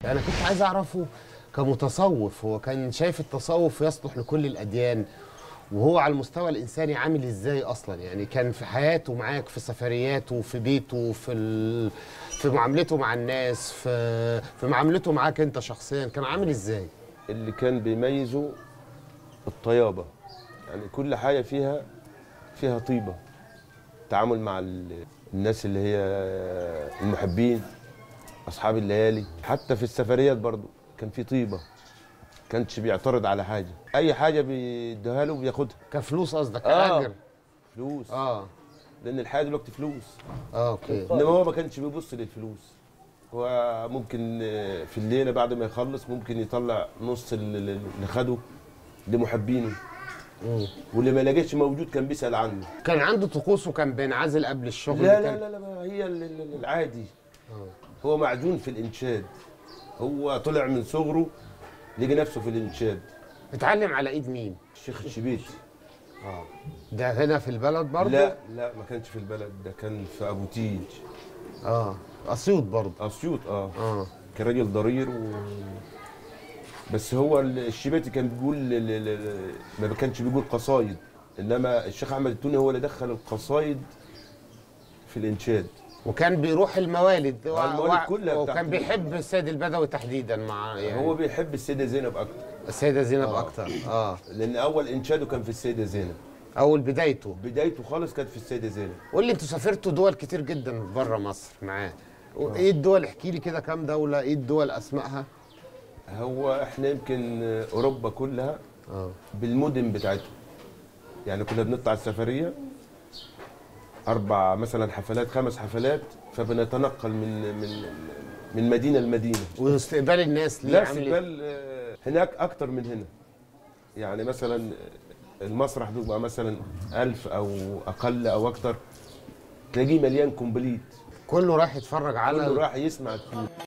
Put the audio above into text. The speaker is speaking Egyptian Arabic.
انا كنت عايز اعرفه كمتصوف هو كان شايف التصوف يصلح لكل الاديان وهو على المستوى الانساني عامل ازاي اصلا يعني كان في حياته معاك في سفرياته في بيته في ال... في معاملته مع الناس في في معاملته معاك انت شخصيا كان عامل ازاي اللي كان بيميزه الطيابة يعني كل حاجة فيها فيها طيبة التعامل مع ال- الناس اللي هي المحبين أصحاب الليالي حتى في السفريات برضو كان في طيبة كانش بيعترض على حاجة أي حاجة بيديها له بياخدها كفلوس قصدك آه. كاجر فلوس اه لأن الحياة دلوقتي فلوس اه اوكي انما هو ما كانش بيبص للفلوس هو ممكن آه، في الليله بعد ما يخلص ممكن يطلع نص ال- ال- اللي خده لمحبينه مم. واللي ما لقيتش موجود كان بيسال عنه كان عنده طقوس وكان بينعزل قبل الشغل لا كان- لا لا لا ما هي ال- ال- ال- العادي هو معجون في الانشاد هو طلع من صغره لقى نفسه في الانشاد اتعلم على ايد مين الشيخ الشبيتي ده هنا في البلد برضه لا لا ما كانش في البلد ده كان في ابو تيج اه اسيوط برضه اسيوط اه اه كان راجل ضرير و... بس هو ال- الشباتي كان بيقول ل- ل- ل- ما كانش بيقول قصايد انما الشيخ احمد التوني هو اللي دخل القصايد في الانشاد وكان بيروح الموالد و- الموالد و- كلها وكان بتاعت- بيحب السيد البدوي تحديدا مع يعني هو بيحب السيده زينب اكتر السيده زينب آه. اكتر اه لان اول انشاده كان في السيده زينب اول بدايته بدايته خالص كانت في السيده زينب قول لي انتوا سافرتوا دول كتير جدا بره مصر معاه ايه الدول احكي لي كده كام دوله ايه الدول اسمائها هو احنا يمكن اوروبا كلها اه بالمدن بتاعتهم يعني كنا بنطلع السفريه اربع مثلا حفلات خمس حفلات فبنتنقل من من من مدينه لمدينه واستقبال الناس ليه لا عامل إيه؟ استقبال آه، هناك اكتر من هنا يعني مثلا المسرح بيبقى مثلا ألف او اقل او اكتر تلاقيه مليان كومبليت كله راح يتفرج على كله راح يسمع